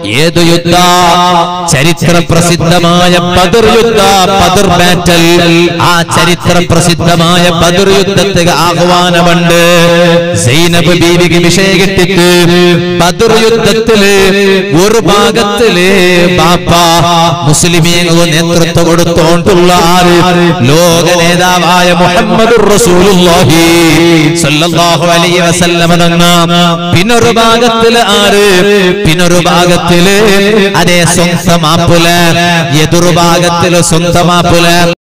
ഏതു യുദ്ധ ചരിത്ര പ്രസിദ്ധമായ ബദർ യുദ്ധ ബദർ ബാറ്റൽ ആ ചരിത്ര പ്രസിദ്ധമായ ബദർ യുദ്ധത്തിന് ആഹ്വാനമുണ്ട് സൈനബ് ബീവിക്ക് വിഷയം കിട്ടിട്ട് ബദർ യുദ്ധത്തില് ഒരു ഭാഗത്തില് ബാപ്പ മുസ്ലിമീങ്ങൾ നേതൃത്വം കൊടുത്തോണ്ടുള്ള ആള് ലോക നേതാവായ മുഹമ്മദ് റസൂലുള്ളാഹി സല്ലല്ലാഹു അലൈഹി വസല്ലമ തങ്ങ പിന്നൊരു ഭാഗത്തില് ആര് പിന്നൊരു ഭാഗത്തില് അതേ സ്വന്തം ആപ്പുല എതിർ ഭാഗത്തില് സ്വന്തം ആപ്പുല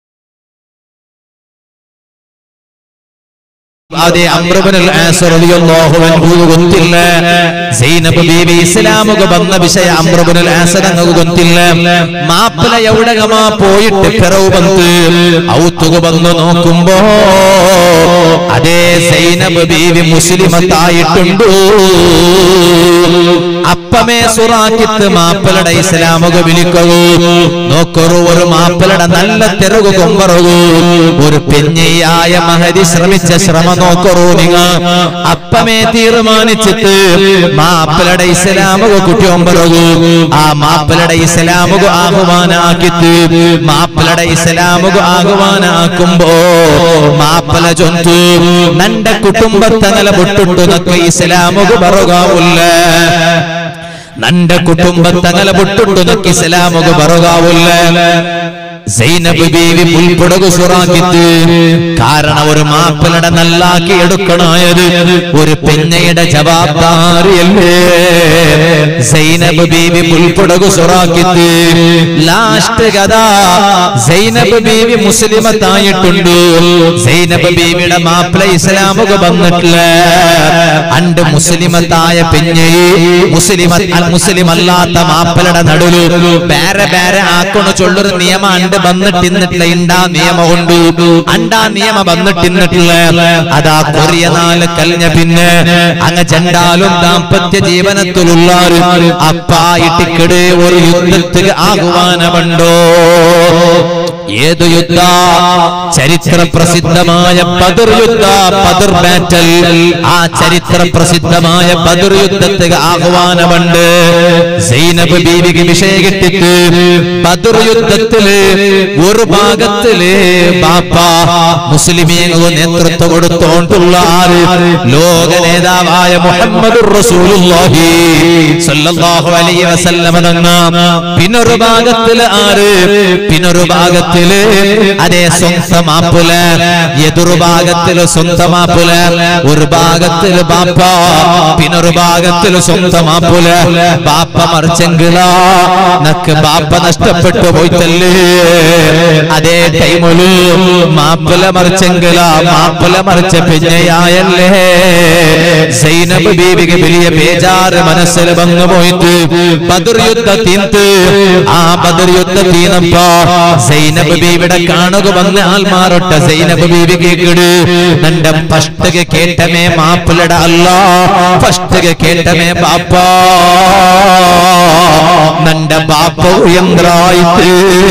അതെ അമ്രബനുൽ ആസ് റളിയല്ലാഹു അൻഹു ಗೊತ್ತಿಲ್ಲ സൈനബ് ബീവി ഇസ്ലാമുക ಬಂದ ವಿಷಯ അമ്രബനുൽ ആസ് ഞങ്ങൾക്ക് ಗೊತ್ತಿಲ್ಲ മാപ്പിള എവിടകമാ പോയിട്ട് പിറവ് ಬಂತು ഔത്തുക ಬಂದು നോക്കുമ്പോ അതേ സൈനബ് ബീവി മുസ്ലിമത്തായിട്ടുണ്ട് അപ്പമേ സുറാക്കിത്ത് മാപ്പിളയുടെ ഇസ്ലാമുക വിളിക്കൂ നോക്കറു ഒരു മാപ്പിളയുടെ നല്ല തെരുവ് കൊമ്പറകൂ ഒരു പെഞ്ഞയായ മഹതി ശ്രമിച്ച ശ്രമം നോക്കറൂ നിങ്ങ അപ്പമേ തീരുമാനിച്ചിട്ട് മാപ്പിളയുടെ ഇസ്ലാമുക കുട്ടിയൊമ്പറകൂ ആ മാപ്പിളയുടെ ഇസ്ലാമുക ആഹ്വാനാക്കിത്ത് മാപ്പിളയുടെ ഇസ്ലാമുക ആഹ്വാനാക്കുമ്പോ മാപ്പിള ചൊന്തു നന്റെ കുടുംബത്തങ്ങല പൊട്ടുണ്ടു നക്ക ഇസ്ലാമുക ಬರಗಾವುಲ್ಲ ನಂಡ ಕುಟುಂಬತ್ತಗಲ ಬುಟ್ಟುಂಡು ನಕ್ಕಿ ಇಸ್ಲಾಮುಗ ಬರಗಾವುಲ್ಲ സൈനബ് ബീവി പുൽപ്പുടകു സുറാക്കിത്ത് കാരണം ഒരു മാപ്പിളയുടെ നല്ലാക്കി എടുക്കണായത് ഒരു പെഞ്ഞയുടെ ജവാബ്ദാരിയല്ലേ സൈനബ് ബീവി പുൽപ്പുടകു സുറാക്കിത്ത് ലാസ്റ്റ് കഥ സൈനബ് ബീവി മുസ്ലിമത്തായിട്ടുണ്ട് സൈനബ് ബീവിയുടെ മാപ്പിള ഇസ്ലാമുക വന്നിട്ടില്ല അണ്ട് മുസ്ലിമത്തായ പെഞ്ഞയെ മുസ്ലിമ മുസ്ലിം അല്ലാത്ത മാപ്പിളയുടെ നടുല് വേറെ വേറെ ആക്കണ ചൊല്ലൊരു നിയമം അണ്ട് വന്നിട്ടിന്നിട്ടില്ല ഇണ്ടാ നിയമം ഉണ്ട് അണ്ടാ നിയമം വന്നിട്ടിന്നിട്ടില്ല അതാ കൊറിയ നാല് കലിഞ്ഞ പിന്നെ അങ്ങ് ചെണ്ടാലും ദാമ്പത്യ ജീവനത്തിലുള്ളാരും അപ്പായിട്ടിക്കട് ഒരു യുദ്ധത്തിൽ ആഹ്വാനമുണ്ടോ ഏതു യുദ്ധ ചരിത്ര പ്രസിദ്ധമായ ബദർ യുദ്ധ ബദർ ബാറ്റൽ ആ ചരിത്ര പ്രസിദ്ധമായ ബദർ യുദ്ധത്തിന് ആഹ്വാനമുണ്ട് സൈനബ് ബീവിക്ക് വിഷയം കിട്ടിട്ട് ബദർ യുദ്ധത്തില് ഒരു ഭാഗത്തില് ബാപ്പ മുസ്ലിമീങ്ങൾ നേതൃത്വം കൊടുത്തോണ്ടുള്ള ആള് ലോക നേതാവായ മുഹമ്മദ് റസൂലുള്ളാഹി സല്ലല്ലാഹു അലൈഹി വസല്ലമ തങ്ങ പിന്നൊരു ഭാഗത്തില് ആര് പിന്നൊരു ഭാഗത്തില് അതേ സ്വന്തം ആപ്പുല എതിർ ഭാഗത്തില് സ്വന്തം ആപ്പുല ഒരു ഭാഗത്തില് ബാപ്പ പിന്നൊരു ഭാഗത്തില് സ്വന്തം ആപ്പുല ബാപ്പ മറിച്ചെങ്കില നക്ക് ബാപ്പ നഷ്ടപ്പെട്ടു പോയിട്ടല്ലേ അതേ ടൈമില് മാപ്പിള മറിച്ചെങ്കില മാപ്പിള മറിച്ച പിന്നെയായല്ലേ സൈനബ് ബീവിക്ക് വലിയ ബേജാറ് മനസ്സിൽ വന്നു പോയിട്ട് ബദർ യുദ്ധ തീർത്ത് ആ ബദർ യുദ്ധ തീർന്നപ്പോ സൈനബ് ബീവിയുടെ കാണുക വന്ന ആൾമാരൊട്ട സൈനബ് ബീവി കേക്കിട് നന്റെ ഫസ്റ്റക കേട്ടമേ മാപ്പിളട അല്ല ഫസ്റ്റക കേട്ടമേ ബാപ്പാ നന്റെ ബാപ്പ ഉയന്ത്രായിട്ട്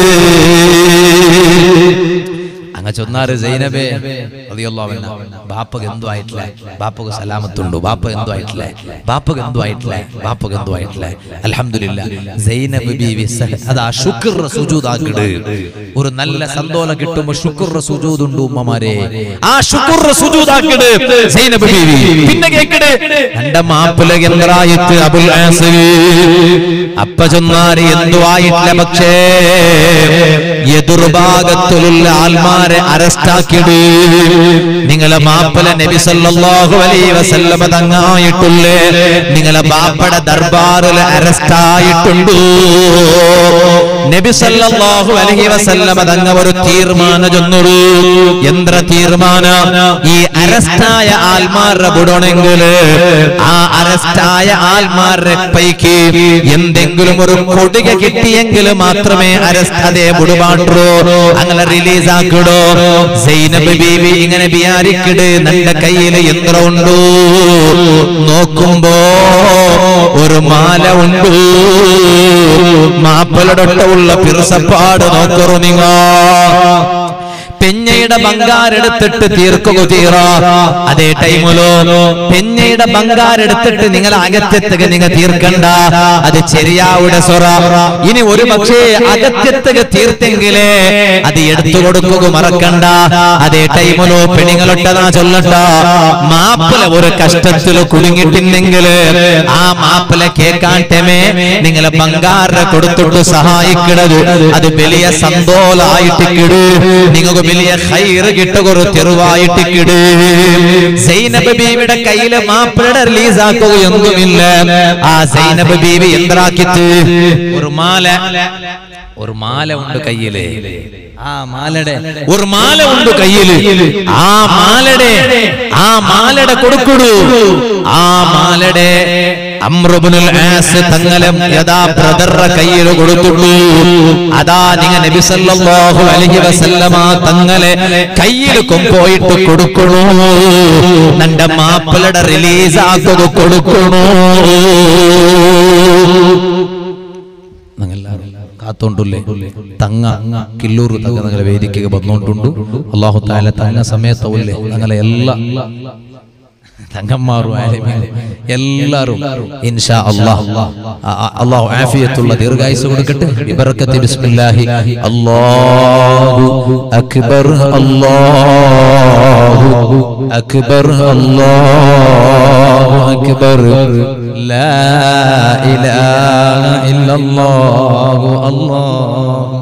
അങ്ങ ചൊന്നാറ് സൈനബേ റളിയല്ലാഹു അൻഹ ബാപ്പക്ക് എന്തോ ആയിട്ടില്ല ബാപ്പക്ക് സലാമത്തുണ്ടോ ബാപ്പ എന്തോ ആയിട്ടില്ല ബാപ്പക്ക് എന്തോ ആയിട്ടില്ല ബാപ്പക്ക് എന്തോ ആയിട്ടില്ല അൽഹംദുലില്ലാ സൈനബ് ബീവി സഹ- അതാ ശുക്ർ സുജൂദാക്കിട് ഒരു നല്ല സന്തോഷം കിട്ടുമ്പോ ശുക്ർ സുജൂദ് ഉണ്ട് ഉമ്മമാരെ ആ ശുക്ർ സുജൂദാക്കിട് സൈനബ് ബീവി പിന്നെ കേക്കിട് എന്റെ മാപ്പിള എന്തായിട്ട് അബുൽ ആസിരി അപ്പ ചൊന്നാര് എന്തോ ആയിട്ടില്ല പക്ഷേ എതിർഭാഗത്തിലുള്ള ആൽമാരെ അറസ്റ്റാക്കിട് നിങ്ങളെ മാപ്പല നബി സല്ലല്ലാഹു അലൈഹി വസല്ലമ തങ്ങായിട്ടുള്ളേ നിങ്ങളെ ബാപ്പയുടെ ദർബാറിൽ അറസ്റ്റായിട്ടുണ്ട് നബി സല്ലല്ലാഹു അലൈഹി വസല്ലമ തങ്ങ ഒരു തീർമാനം ചൊന്നുള്ളൂ എന്ത്ര തീർമാന ഈ അറസ്റ്റായ ആൽമാരുടെ വിടണമെങ്കിൽ ആ അറസ്റ്റായ ആൽമാരുടെ പൈക്ക് എന്തെങ്കിലും ഒരു കൊടുക കിട്ടിയെങ്കിൽ മാത്രമേ അറസ്റ്റ് അതേ വിടുപാടോ അങ്ങനെ റിലീസ് ആക്കിടോ സൈനബ് ബീവി ഇങ്ങനെ വിചാരിക്കിട് നിന്റെ കയ്യിൽ യന്ത്രമുണ്ടോ നോക്കുമ്പോ ഒരു മാല ഉണ്ട് മാപ്പലടൊട്ടമുള്ള പിറസപ്പാട് നോക്കറു നിങ്ങ പെഞ്ഞയുടെ ബംഗാരെടുത്തിട്ട് തീർക്കുക തീറ അതേ ടൈമിലോ പെഞ്ഞയുടെ ബംഗാരെടുത്തിട്ട് നിങ്ങൾ അകത്തെത്തുക നിങ്ങൾ തീർക്കണ്ട അത് ചെറിയാവുടെ സൊറ ഇനി ഒരു പക്ഷേ അകത്തെത്തുക തീർത്തെങ്കിലേ അത് എടുത്തു കൊടുക്കുക മറക്കണ്ട അതേ ടൈമിലോ പെണ്ണുങ്ങളൊട്ടതാ ചൊല്ലട്ട മാപ്പിള ഒരു കഷ്ടത്തില് കുടുങ്ങിട്ടില്ലെങ്കില് ആ മാപ്പിള കേക്കാട്ടമേ നിങ്ങളെ ബംഗാറിനെ കൊടുത്തിട്ട് സഹായിക്കണത് അത് വലിയ സന്തോളായിട്ട് കിട് നിങ്ങൾക്ക് വലിയ ഹൈറ് കിട്ടുകൊരു തെരുവായിട്ട് കിട് സൈനബ് ബീവിയുടെ കയ്യില് മാപ്പിളയുടെ റിലീസ് ആക്കുകയൊന്നുമില്ല ആ സൈനബ് ബീവി എന്താക്കിത്ത് ഒരു മാല ഒരു മാല ഉണ്ട് കയ്യില് ആ മാലയുടെ ഒരു മാല ഉണ്ട് കയ്യില് ആ മാലയുടെ ആ മാലയുടെ കൊടുക്കുടു ആ മാലയുടെ അമ്രുബുനുൽ ആസ് തങ്ങളെ യഥാ ബ്രദറുടെ കയ്യിൽ കൊടുത്തുള്ളൂ അതാ നിങ്ങ നബി സല്ലല്ലാഹു അലൈഹി വസല്ലമ തങ്ങളെ കയ്യിൽ കൊമ്പോയിട്ട് കൊടുക്കണു നന്റെ മാപ്പിളയുടെ റിലീസ് ആക്കുക കൊടുക്കണു നിങ്ങളെല്ലാവരും കാത്തോണ്ടുല്ലേ തങ്ങ കില്ലൂർ തങ്ങ നിങ്ങളെ വേദിക്കുക വന്നോണ്ടുണ്ട് അള്ളാഹു താല തങ്ങ സമയത്തല്ലേ നിങ്ങളെ എല്ലാ തങ്ങന്മാരും ആലിമീങ്ങളും എല്ലാവരും ഇൻഷാ അല്ലാഹ് ആ- ആ- അല്ലാഹു ആഫിയത്തുള്ള ദീർഘായുസ് കൊടുക്കട്ടെ ബിബറക്കത്തി ബിസ്മില്ലാഹി അല്ലാഹു അക്ബർ അല്ലാഹു അക്ബർ അല്ലാഹു അക്ബർ ലാ ഇലാഹ ഇല്ലല്ലാഹു അല്ലാഹു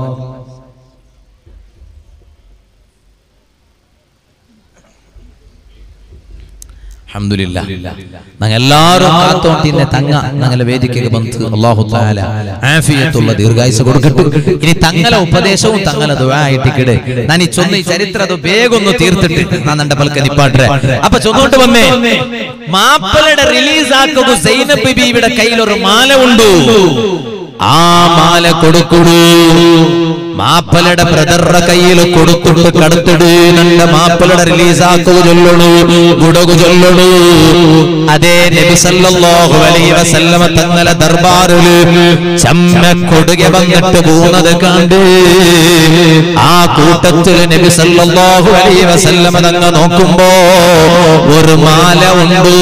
അൽഹംദുലില്ല ഞങ്ങൾ എല്ലാവരും കാത്തോണ്ടിന്നെ തങ്ങ ഞങ്ങളെ വേദിക്കുക ബന്ധു അള്ളാഹു താല ആഫിയത്തുള്ള ദീർഘായുസ് കൊടുക്കട്ടെ ഇനി തങ്ങളെ ഉപദേശവും തങ്ങളെ ദുആയിട്ടിക്കിട് ഞാൻ ഈ ചൊന്ന ഈ ചരിത്രം അത് വേഗം ഒന്ന് തീർത്തിട്ട് ഞാൻ എന്റെ പൽക്ക നിപ്പാട്ടെ അപ്പൊ ചൊന്നോട്ട് വന്നേ മാപ്പലയുടെ റിലീസ് ആക്കുക സൈനബ് ബീവിയുടെ കയ്യിൽ ഒരു മാല ഉണ്ട് ആ മാല കൊടുക്കുടൂ മാപ്പലയുടെ ബ്രദറുടെ കയ്യിൽ കൊടുത്തിട്ട് കടത്തിട് നല്ല മാപ്പലയുടെ റിലീസ് ആക്കുക ചൊല്ലണു ഗുടകു ചൊല്ലണു അതേ നബി സല്ലല്ലാഹു അലൈഹി വസല്ലമ തങ്ങളെ ദർബാറില് ചമ്മ കൊടുക വന്നിട്ട് പോകുന്നത് കണ്ട് ആ കൂട്ടത്തിൽ നബി സല്ലല്ലാഹു അലൈഹി വസല്ലമ തങ്ങ നോക്കുമ്പോ ഒരു മാല ഉണ്ട്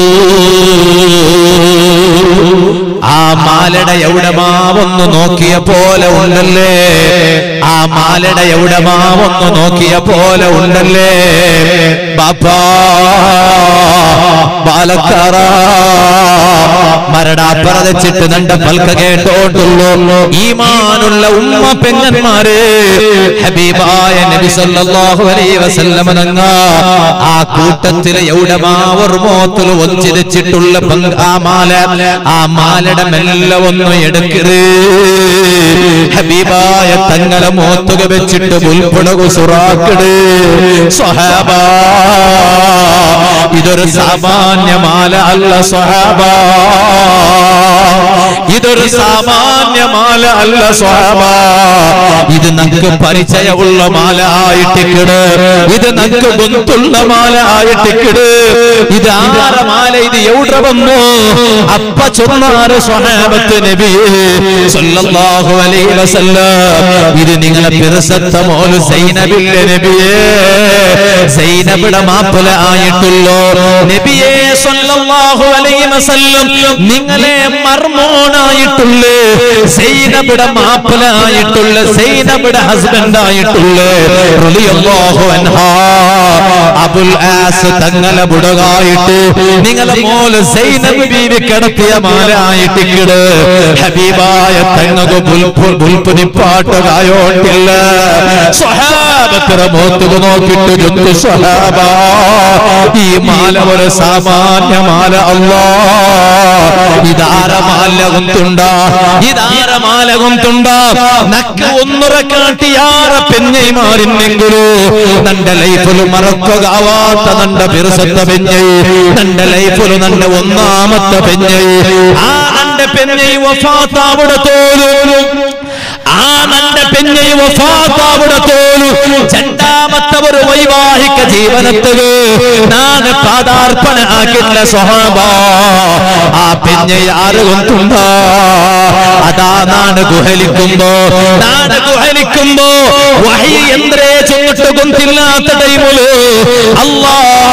ആ മാലയുടെ എവിടമാവൊന്ന് നോക്കിയ പോലെ ഉണ്ടല്ലേ ആ മാലയുടെ എവിടമാവൊന്ന് നോക്കിയ പോലെ ഉണ്ടല്ലേ ബാപ്പാ പാലക്കാറ മരടാപ്പറതച്ചിട്ട് നണ്ട പൽക്ക കേട്ടോട്ടുള്ളൂ ഈമാനുള്ള ഉമ്മ പെങ്ങന്മാര് ഹബീബായ നബി സല്ലല്ലാഹു അലൈഹി വസല്ലമ നങ്ങ ആ കൂട്ടത്തിലെ എവിടമാവർ മോത്തിൽ ഒച്ചിരിച്ചിട്ടുള്ള പങ്ക് ആ മാല ആ മാലയുടെ മെല്ലെ ഒന്ന് എടുക്കരുത് ഹബീബായ തങ്ങളെ മോത്തുക വെച്ചിട്ട് ഉൾപ്പുണകു സുറാക്കിട് സ്വഹാബ ഇതൊരു സാമാന്യ മാല അല്ല സ്വഹാബ ഇതൊരു സാമാന്യ മാല അല്ല സ്വഹാബ ഇത് നമുക്ക് പരിചയമുള്ള മാല ആയിട്ടിക്കിട് ഇത് നമുക്ക് ബന്ധുള്ള മാല ആയിട്ടിക്കിട് ഇത് ആര മാല ഇത് എവിടെ വന്നു അപ്പ ചൊന്നാറ് സ്വഹാബത്ത് നബിയേ സല്ലല്ലാഹു അലൈഹി വസല്ലം ഇത് നിങ്ങളെ പിറസത്ത മോല് സൈനബിന്റെ നബിയേ സൈനബിടെ മാപ്പല ആയിട്ടുള്ളോ നബിയേ സല്ലല്ലാഹു അലൈഹി വസല്ലം നിങ്ങളെ മർമോനായിട്ടുള്ള സൈനബിടെ മാപ്പല ആയിട്ടുള്ള സൈനബിടെ ഹസ്ബൻഡ് ആയിട്ടുള്ള റളിയല്ലാഹു അൻഹാ അബുൽ ആസ് തങ്ങളെ ബുടകായിട്ട് നിങ്ങളെ മോല് സൈനബ് ബീവി കിടത്തിയ മാലായിട്ട് കിട് ഹബീബായ തങ്ങക്ക് പുൽപ്പുനിപ്പാട്ടുകായോട്ടില്ല സ്വഹാബത്തിനെ മോത്തുക നോക്കിട്ട് ചൊന്നു സ്വഹാബ ഈ മാല ഒരു സാമാന്യ മാല അല്ലാ ഇതാര മാല കുന്തുണ്ട ഇതാര മാല കുന്തുണ്ട നക്ക് ഒന്നുറ കാട്ടിയാറ പെഞ്ഞൈമാരിന്നെങ്കിലോ നന്റെ ലൈഫിൽ മറക്കുകയാവാത്ത നന്റെ പിറസത്ത പെഞ്ഞൈ നന്റെ ലൈഫിൽ നന്റെ ഒന്നാമത്തെ പെഞ്ഞൈ ആ നന്റെ പെഞ്ഞൈ വഫാത്താവിടെ തോലും ആ നന്റെ പെഞ്ഞൈ വഫാത്താവിടെ തോലും രണ്ടാമത്തെ ഒരു വൈവാഹിക ജീവനത്തുക നാന് പാതാർപ്പണ ആക്കില്ല സ്വഹാബ ആ പെഞ്ഞൈ ആറ് കൊണ്ടുണ്ടോ അതാ നാട് ഗുഹലിക്കുമ്പോ നാട് ഗുഹലിക്കുമ്പോ വഹി എന്തരേ ചൊന്നിട്ട് ഗൊന്തില്ലാത്ത ടൈമില് അല്ലാ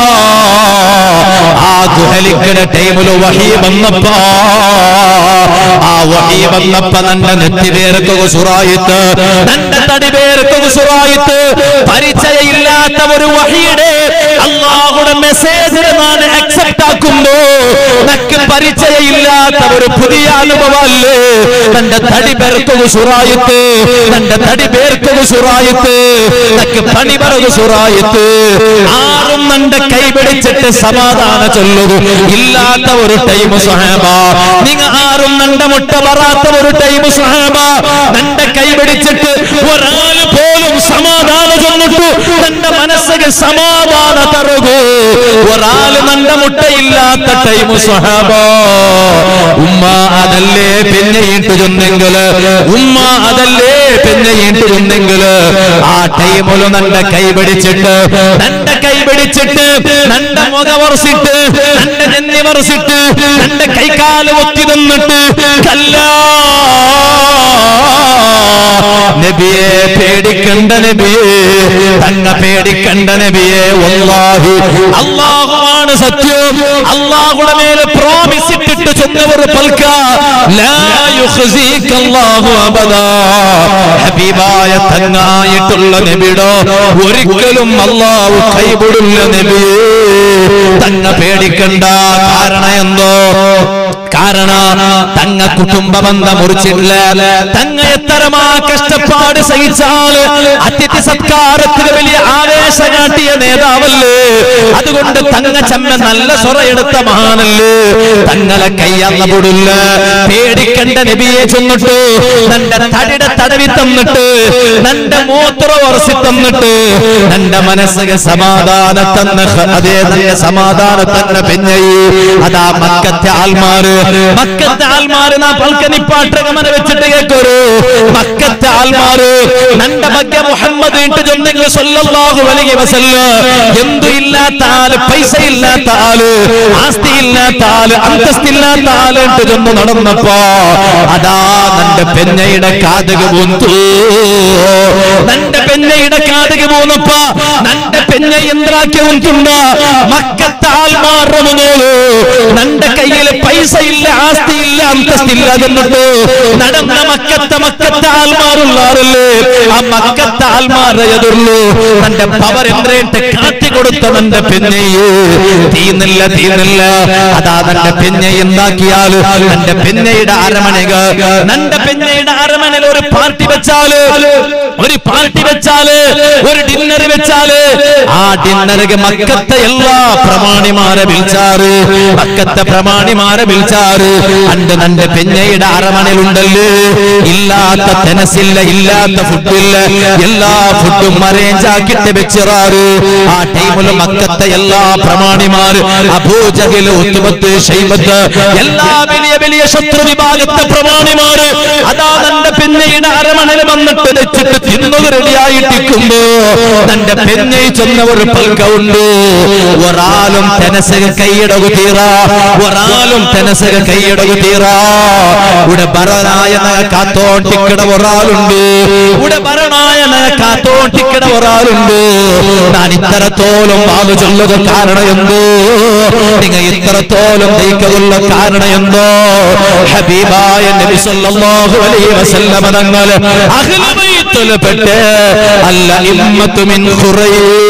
ആ ഗുഹലിക്കണ ടൈമില് വഹി വന്നപ്പോ ആ വഹി വന്നപ്പോ നന്റെ നെറ്റിവേർക്ക് സുറായിത്ത് നന്റെ തടിവേർക്ക് സുറായിത്ത് പരിചയമില്ലാത്ത ഒരു വഹിയുടെ അള്ളാഹുടെ മെസ്സേജിനെ ഞാൻ അക്സെപ്റ്റ് ആക്കുമ്പോ നക്ക് പരിചയമില്ലാത്ത ഒരു പുതിയ അനുഭവമല്ലേ തന്റെ തടി പേർക്കുക സുറായിത്ത് തന്റെ തടി പേർക്കുക സുറായിത്ത് നക്ക് പണി പറകു സുറായിത്ത് ആറും നന്റെ കൈ പിടിച്ചിട്ട് സമാധാന ചൊല്ലുക ഇല്ലാത്ത ഒരു ടൈം സുഹേബ നിങ്ങ ആറും നന്റെ മുട്ട പറയാത്ത ഒരു ടൈം സുഹേബ നന്റെ കൈ പിടിച്ചിട്ട് ഒരാൾ പോലും സമാധാന ചൊന്നിട്ടു തന്റെ മനസ്സിന് സമാധാന തറുകൂ ഒരാള് നന്റെ മുട്ടയില്ലാത്ത ടൈം സുഹേബ ഉമ്മ അതല്ലേ പിന്നെയിട്ട് ചൊന്നെങ്കില് ഉമ്മ അതല്ലേ പിന്നെയിട്ട് ചൊന്നെങ്കില് ആ ടൈമില് നന്റെ കൈ പിടിച്ചിട്ട് നന്റെ കൈ പിടിച്ചിട്ട് നന്റെ മുഖ വറസിട്ട് നന്റെ നെന്നി വറസിട്ട് നന്റെ കൈകാല് ഒത്തി നിന്നിട്ട് കല്ലാ നബിയെ പേടിക്കണ്ട നബിയെ തങ്ങ പേടിക്കണ്ട നബിയെ വല്ലാഹി അള്ളാഹുവാണ് സത്യം അള്ളാഹുടെ മേലെ പ്രോമിസ് ഇട്ടിട്ട് ചെന്നവർ പൽക്ക ലാ യുഖ്സീക അല്ലാഹു അബദാ ഹബീബായ തങ്ങായിട്ടുള്ള നബിടോ ഒരിക്കലും അള്ളാഹു കൈവിടില്ല നബിയെ തങ്ങ പേടിക്കണ്ട കാരണം എന്തോ കാരണ തങ്ങ കുടുംബ ബന്ധം മുറിച്ചില്ല തങ്ങ എത്തരമാ കഷ്ടപ്പാട് സഹിച്ചാല് അതിഥി സത്കാരത്തിന് വലിയ ആവേശ കാട്ടിയ നേതാവല്ലേ അതുകൊണ്ട് തങ്ങ ചമ്മ നല്ല സ്വറയെടുത്ത മഹാനല്ലേ തങ്ങളെ കയ്യന്ന പൊടില്ല പേടിക്കണ്ട നബിയെ ചെന്നിട്ട് നന്റെ തടിയുടെ തടവി തന്നിട്ട് നന്റെ മൂത്ര ഉറസി തന്നിട്ട് നന്റെ മനസ്സിന് സമാധാന തന്ന അതേ നല്ല സമാധാന തന്നെ പിന്നെ അതാ മക്കത്തെ ആൽമാര് മക്കത്തെ ആൽമാര് നാ പൽക്കനിപ്പാട്ട് ഗമന വെച്ചിട്ട് കേക്കൊരു മക്കത്തെ ആൽമാര് നന്റെ ಬಗ್ಗೆ മുഹമ്മദ് ഇട്ട് ചൊന്നെങ്കിൽ സല്ലല്ലാഹു അലൈഹി വസല്ലം എന്തു ഇല്ലാത്ത ആള് പൈസ ഇല്ലാത്ത ആള് ആസ്തി ഇല്ലാത്ത ആള് അന്തസ്തില്ലാത്ത ആള് ഇട്ട് ചൊന്ന് നടന്നപ്പോ അതാ നന്റെ പെന്നയുടെ കാതക പോന്തു നന്റെ പെന്നയുടെ കാതക പോന്നപ്പോ നന്റെ പെന്ന എന്താക്കി ഉണ്ടുണ്ട മക്കത്തെ ആൽമാരുടെ മുന്നോള് നന്റെ കയ്യിൽ പൈസ ഇല്ല ആസ്തി ഇല്ല അന്തസ്തില്ല എന്നിട്ട് നടന്ന മക്കത്തെ മക്കത്തെ ആൽമാറുള്ളാറല്ലേ ആ മക്കത്തെ ആൽമാരെ എതിർന്നു തന്റെ പവർ എന്തേട്ട് കാട്ടി കൊടുത്ത തന്റെ പെണ്ണയെ തീന്നില്ല തീന്നില്ല അതാ തന്റെ പെണ്ണെ എന്താക്കിയാല് തന്റെ പെണ്ണയുടെ അരമനക നന്റെ പെണ്ണയുടെ അരമനയിൽ ഒരു പാർട്ടി വെച്ചാല് ഒരു പാർട്ടി വെച്ചാല് ഒരു ഡിന്നർ വെച്ചാല് ആ ഡിന്നർക്ക് മക്കത്തെ എല്ലാ പ്രമാണിമാരെ വിളിച്ചാറ് മക്കത്തെ പ്രമാണിമാരെ വിളിച്ചാറ് അണ്ട് നന്റെ പെഞ്ഞയുടെ അരമണലുണ്ടല്ലോ ഇല്ലാത്ത തെനസില്ല ഇല്ലാത്ത ഫുഡില്ല എല്ലാ ഫുഡും അറേഞ്ച് ആക്കിട്ട് വെച്ചിറാറ് ആ ടൈമില് മക്കത്തെ എല്ലാ പ്രമാണിമാര് അബൂജഹില് ഉത്തുമത്ത് ഷൈബത്ത് എല്ലാ വലിയ വലിയ ശത്രു വിഭാഗത്തെ പ്രമാണിമാര് അതാ തന്റെ പെഞ്ഞയുടെ അരമണൽ വന്നിട്ട് വെച്ചിട്ട് തിന്നത് റെഡിയായിട്ടിരിക്കുമ്പോ തന്റെ പെഞ്ഞை ചെന്നവർ പൽക്കുണ്ട് ഒരാളും തെനസക കൈയിടകു തീറ ഒരാളും തെനസക കൈയിടകു തീറ ഇവിടെ ഭരണായ നഗ കാത്തോട്ടിക്കട ഒരാളുണ്ട് ഇവിടെ ഭരണായ നഗ കാത്തോട്ടിക്കട ഒരാളുണ്ട് ഞാൻ ഇത്തരത്തോളം വാതു ചൊല്ലുക കാരണം എന്തോ നിങ്ങൾ ഇത്രത്തോളം ദൈക്കമുള്ള കാരണം എന്തോ ഹബീബായ നബി സല്ലല്ലാഹു അലൈഹി വസല്ലമ തങ്ങൾ അഹ്ല ബൈത്തുൽപ്പെട്ട് അല്ല ഇമ്മത്തു മിൻ ഖുറൈ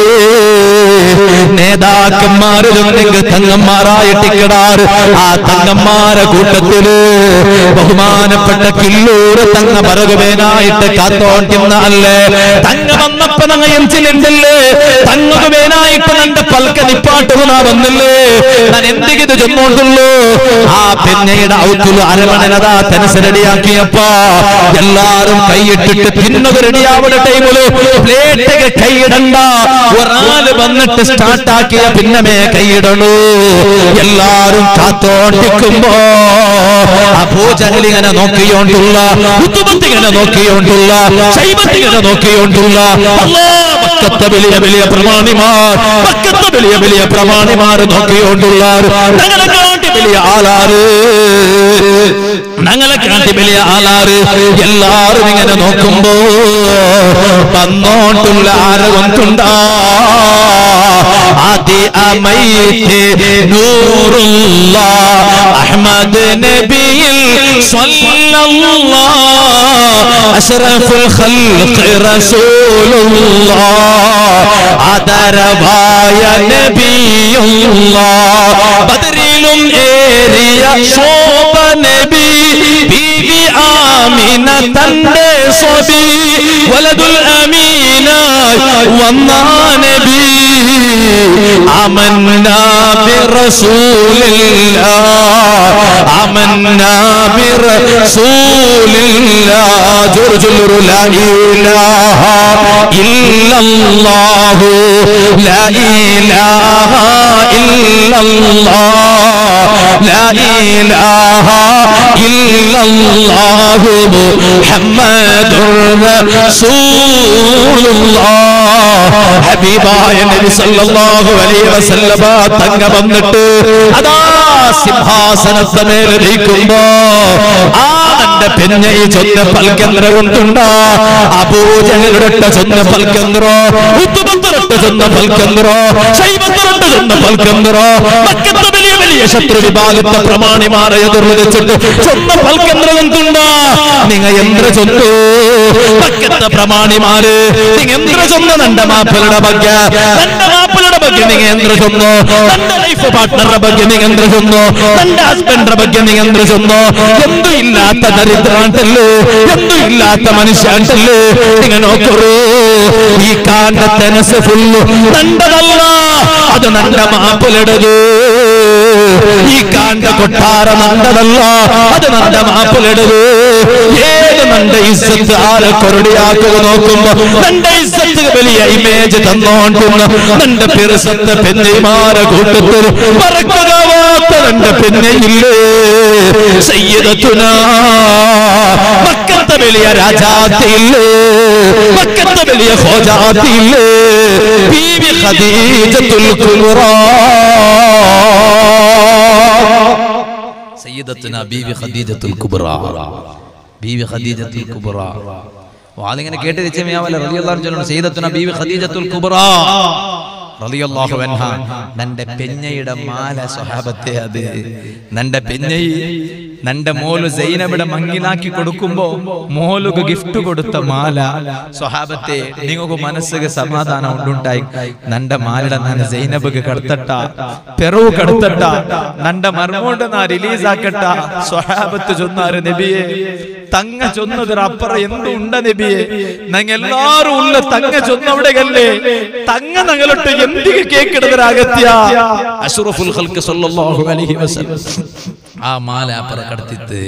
നേതാക്കന്മാരിലൊന്നെങ്കിൽ തങ്ങന്മാരായിട്ടിക്കിടാറ് ആ തങ്ങന്മാരെ കൂട്ടത്തില് ബഹുമാനപ്പെട്ട കില്ലൂര് തങ്ങ പറകുവേനായിട്ട് കാത്തോണ്ടിന്ന അല്ലേ തങ്ങ വന്നപ്പോ നങ്ങ എഞ്ചിലുണ്ടല്ലേ തങ്ങുവേനായിട്ട് നന്റെ പൽക്ക നിപ്പാട്ടുകുന്ന വന്നില്ലേ ഞാൻ എന്തെങ്കിലും ചെന്നോണ്ടുള്ളൂ ആ പെന്നയുടെ ഔത്തുള്ളു അരമണനതാ തെനസ് റെഡിയാക്കിയപ്പോ എല്ലാരും കൈയിട്ടിട്ട് തിന്നത് റെഡിയാവുന്ന ടൈമില് പ്ലേറ്റ് കൈയിടണ്ട ഒരാള് വന്നിട്ട് സ്റ്റാർട്ടാക്കിയ പിന്നമേ കൈയിടണു എല്ലാരും കാത്തോട്ടിക്കുമ്പോ അഭൂജഹലിങ്ങനെ നോക്കിയോണ്ടുള്ള ഉത്തുമത്തിങ്ങനെ നോക്കിയോണ്ടുള്ള ശൈബത്തിങ്ങനെ നോക്കിയോണ്ടുള്ള അല്ലാ മക്കത്തെ വലിയ വലിയ പ്രമാണിമാർ മക്കത്തെ വലിയ വലിയ പ്രമാണിമാർ നോക്കിയോണ്ടുള്ള ഞങ്ങളെ കാട്ടി വലിയ ആളാറ് ഞങ്ങളെ കാട്ടി വലിയ ആളാറ് എല്ലാരും ഇങ്ങനെ നോക്കുമ്പോ വന്നോട്ടുള്ള ആരവന്തുണ്ട ആദി അമൈത്ത് നൂറുള്ള അഹ്മദ് നബിയിൽ സ്വല്ലല്ലാഹ് അഷ്റഫുൽ ഖൽഖ് റസൂലുള്ളാഹ് ആദരവായ നബിയുള്ളാഹ് ബദറിലും ഏറിയ ശോഭ നബി ബീവി ആമിന തന്റെ സ്വബി വലതുൽ അമീനായി വന്ന നബി آمنا برسول الله آمنا برسول الله جرجل لا إله إلا الله لا إله إلا الله لا إله إلا الله محمد رسول الله ഹബീബായ നബി സല്ലല്ലാഹു അലൈഹി വസല്ലമ തങ്ങ വന്നിട്ട് അതാ സിംഹാസനത്തമേലിരിക്കുമ്പോ ആ തന്റെ പെഞ്ഞൈ ചൊന്ന പൽക്കന്ദ്ര കൊണ്ടുണ്ട അബൂജഹലിടട്ട ചൊന്ന പൽക്കന്ദ്രോ ഉത്തുബത്തരട്ട ചൊന്ന പൽക്കന്ദ്രോ ശൈബത്തരട്ട ചൊന്ന പൽക്കന്ദ്രോ മക്കത്തെ വലിയ വലിയ ശത്രു വിഭാഗത്തെ പ്രമാണിമാരെ എതിർവദിച്ചിട്ട് ചൊന്ന പൽക്കന്ദ്ര കൊണ്ടുണ്ട നിങ്ങ എന്ത്ര ചൊന്നു മക്കത്തെ പ്രമാണിമാര് നിങ്ങ എന്ത്ര ചൊന്ന നണ്ട മാപ്പിളുടെ ಬಗ್ಗೆ ನನ್ನ ಮಾಪಲದ ಬಗ್ಗೆ ನಿಮಗೆ ಎಂದ್ರ ಚೊಂದು ನನ್ನ ಲೈಫ್ ಪಾರ್ಟ್ನರ್ ಬಗ್ಗೆ ನಿಮಗೆ ಎಂದ್ರ ಚೊಂದು ನನ್ನ ಹಸ್ಬೆಂಡ್ ಬಗ್ಗೆ ನಿಮಗೆ ಎಂದ್ರ ಚೊಂದು ಎಂದು ಇಲ್ಲಾತ ದರಿದ್ರ ಅಂತಲ್ಲೂ ಎಂದು ಇಲ್ಲಾತ ಮನುಷ್ಯ ಅಂತಲ್ಲೂ ನಿಗ ನೋಕರು ಈ ಕಾಂಡ ತೆನಸು ಫುಲ್ಲು ನಂದದಲ್ಲ ಅದು ನನ್ನ ಮಾಪುಲೆಡದು ഈ കാണ്ട കൊട്ടാര നണ്ടതല്ല അത് നന്റെ മാപ്പിലിടത് ഏത് നന്റെ ഇസ്സത്ത് ആരെ കൊരടിയാക്കുക നോക്കുമ്പോ നന്റെ ഇസ്സത്ത് വലിയ ഇമേജ് തന്നോണ്ടുന്ന നന്റെ പെരുസത്തെ പെന്നൈമാരെ കൂട്ടത്തിൽ മറക്കുകവാത്ത നന്റെ പെന്നയില്ലേ സയ്യിദത്തുന മക്കത്തെ വലിയ രാജാത്തിയില്ലേ മക്കത്തെ വലിയ ഹോജാത്തിയില്ലേ ബീവി ഖദീജത്തുൽ കുബ്രാ സയ്യിദത്തുന ബീവി ഖദീജത്തുൽ കുബ്ര ബീവി ഖദീജത്തുൽ കുബ്ര വാദിങ്ങനെ കേട്ട് രചമയാവല്ല റളിയല്ലാഹു അൻഹു സയ്യിദത്തുന ബീവി ഖദീജത്തുൽ കുബ്ര റളിയല്ലാഹു അൻഹ നന്റെ പെഞ്ഞയുടെ മാല സ്വഹാബത്തെ അത് നന്റെ പെഞ്ഞൈ നന്റെ മോല് സൈനബിടെ മങ്ങിലാക്കി കൊടുക്കുമ്പോ മോലുക്ക് ഗിഫ്റ്റ് കൊടുത്ത മാല സ്വഹാബത്തെ നിങ്ങൾക്ക് മനസ്സിಗೆ സമാധാനം ഉണ്ടുണ്ടായി നന്റെ മാലയുടെ ഞാൻ സൈനബക്ക് കടത്തട്ട പെറു കടത്തട്ട നന്റെ മർമോണ്ട് നാ റിലീസ് ആക്കട്ട സ്വഹാബത്ത് ചൊന്നാറ് നബിയെ തങ്ങ ചൊന്നതിന് അപ്പുറം എന്ത് ഉണ്ട നബിയെ ഞങ്ങൾ എല്ലാരും ഉള്ള തങ്ങ ചൊന്നവിടെയല്ലേ തങ്ങ ഞങ്ങളൊട്ട് എന്തിಗೆ കേക്കിടുന്നൊരു അഗത്യ അഷ്റഫുൽ ഖൽക്ക് സല്ലല്ലാഹു അലൈഹി വസല്ലം ആ മാല അപ്പുറം കടത്തിത്ത്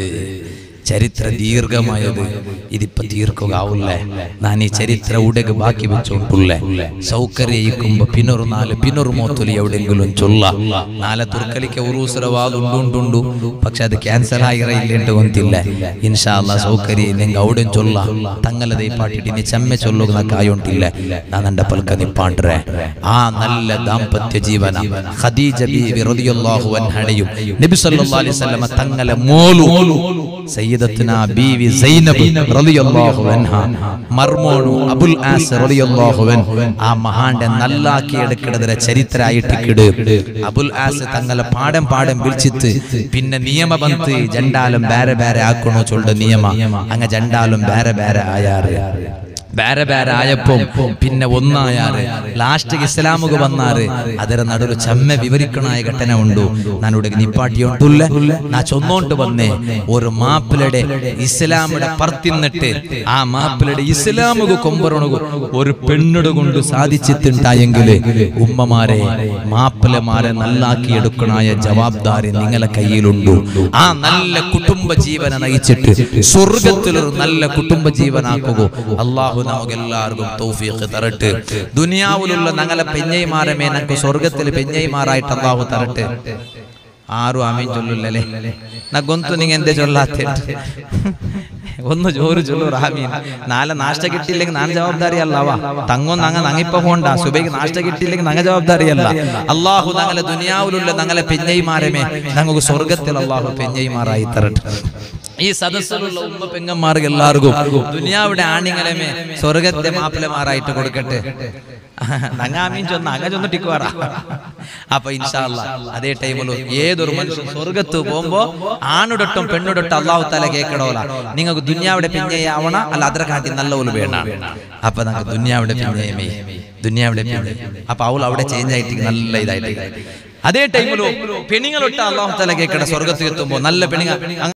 ചരിത്ര ദീർഘമായത് ഇതിപ്പോ തീർക്കുകയാവില്ലേ ഞാൻ ഈ ചരിത്ര ഉടക്ക് ബാക്കി വെച്ചോണ്ടുള്ളേ സൗകര്യ ഇക്കുമ്പോ പിന്നൊരു നാല് പിന്നൊരു മോത്തൊലി എവിടെയെങ്കിലും ചൊല്ല നാലെ തുർക്കലിക്ക് ഉറൂസരവാദുണ്ടുണ്ടുണ്ടു പക്ഷെ അത് ക്യാൻസൽ ആയിറയില്ലേട്ട് ಗೊಂತಿಲ್ಲ ಇನ್ಶಾ ಅಲ್ಲ ಸೌಕರ್ಯ ನಿಂಗೆ ಔಡೆ ಚೊಲ್ಲ ತಂಗಲದ ಪಾಟಿಟಿ ನೀ ಚೆಮ್ಮೆ ಚೊಲ್ಲೋಗ ಕಾಯೋಂಟಿಲ್ಲ ನಾನು ಅಂಡ ಪಲ್ಕ ನಿಪ್ಪಾಂಡ್ರೆ ಆ നല്ല ദാമ്പത്യ ജീവന ഖദീജ ബീവി റളിയല്ലാഹു അൻഹയും നബി സല്ലല്ലാഹു അലൈഹി വസല്ലമ തങ്ങളെ മോലു സയ്യിദത്തുന ബീവി സൈനബ് റളിയല്ലാഹു അൻഹ മർമോണു അബുൽ ആസ് റളിയല്ലാഹു അൻ ആ മഹാന്റെ നല്ലാക്കി എടുക്കടതിര ചരിത്രമായിട്ട് കിട് അബുൽ ആസ് തങ്ങളെ പാടം പാടം വിളിച്ചിട്ട് പിന്നെ നിയമ ബന്ത് ജണ്ടാലും ಬೇರೆ ಬೇರೆ ಹಾಕೋಣ ಚೊಲ್ಡ ನಿಯಮ ಹಂಗ ಜಂಡಾലും ಬೇರೆ ಬೇರೆ ಆಯಾರು ಬೇರೆ ಬೇರೆ ആയപ്പം പിന്നെ ഒന്നായാറ് ലാസ്റ്റ് ഇസ്ലാമുക വന്നാറ് ಅದರ ನಡುವೆ ಚಮ್ಮೆ ವಿವರಿಕಣಾಯ ಘಟನೆ ಉಂಡು ನಾನು ഇവിടെ നിപ്പാട്ടിയോണ്ടുല്ല നാ ചൊന്നോണ്ട് വന്നേ ഒരു മാപ്പിളയുടെ ഇസ്ലാമിയുടെ പറത്തിന്നിട്ട് ആ മാപ്പിളയുടെ ഇസ്ലാമുക കൊമ്പറണുക ഒരു പെണ്ണുട് കൊണ്ട് സാധിച്ചിട്ടുണ്ടായെങ്കിൽ ഉമ്മമാരെ മാപ്പിളമാരെ നല്ലാക്കി എടുക്കണായ ജവാബ്ദാരി നിങ്ങളെ കയ്യിലുണ്ടു ആ നല്ല കുടുംബ ജീവന നയിച്ചിട്ട് സ്വർഗത്തിലൊരു നല്ല കുടുംബ ജീവനാക്കുക അള്ളാഹു നമുക്കെല്ലാവർക്കും തൗഫീഖ് തരട്ടെ ദുനിയാവിലുള്ള ഞങ്ങളെ പെഞ്ഞൈമാരമേ ഞങ്ങൾക്ക് സ്വർഗത്തിൽ പെഞ്ഞൈമാരായിട്ട് അള്ളാഹു തരട്ടെ ആരും ആമീൻ ചൊല്ലില്ലല്ലേ നാ ഗൊന്തു നിങ്ങ എന്തേ ചൊല്ലാത്ത ഒന്ന് ജോറ് ചൊല്ലു റാമീൻ നാളെ നാഷ്ട കിട്ടിയില്ലെങ്കിൽ നാൻ ജവാബ്ദാരി അല്ലവാ തങ്ങൊന്ന് അങ്ങ് നങ്ങിപ്പോ പോണ്ട സുബൈക്ക് നാഷ്ട കിട്ടിയില്ലെങ്കിൽ നങ്ങ ജവാബ്ദാരി അല്ല അള്ളാഹു ഞങ്ങളെ ദുനിയാവിലുള്ള ഞങ്ങളെ പെഞ്ഞൈമാരമേ ഞങ്ങൾക്ക് സ്വർഗത്തിൽ അള്ളാഹു പെഞ്ഞൈമാറായി തരട്ടെ ഈ സദസ്സിലുള്ള ഉമ്മ പെങ്ങന്മാർക്ക് എല്ലാവർക്കും ദുനിയാവിടെ ആണിങ്ങളെമേ സ്വർഗത്തെ മാപ്പിളമാരായിട്ട് കൊടുക്കട്ടെ നങ്ങാമീൻ ചൊന്ന അങ്ങ ചൊന്ന് ടിക്കുവാറ അപ്പൊ ഇൻഷാല്ല അതേ ടൈമിൽ ഏതൊരു മനുഷ്യൻ സ്വർഗത്ത് പോകുമ്പോ ആണുടൊട്ടും പെണ്ണുടൊട്ടും അള്ളാഹു തല കേക്കടോല നിങ്ങൾക്ക് ദുന്യാവിടെ പിഞ്ഞയാവണ അല്ല അതിനെ കാട്ടി നല്ല ഒരു വേണാണ് അപ്പൊ നമുക്ക് ദുന്യാവിടെ പിഞ്ഞയമേ ദുന്യാവിടെ പിഞ്ഞ അപ്പൊ അവൾ അവിടെ ചേഞ്ച് ആയിട്ട് നല്ല ഇതായിട്ട് അതേ ടൈമിലോ പെണ്ണുങ്ങളൊട്ട് അള്ളാഹു തല കേക്കട സ്വർഗത്ത് എത്തുമ്പോ നല്ല പെണ്ണുങ്ങ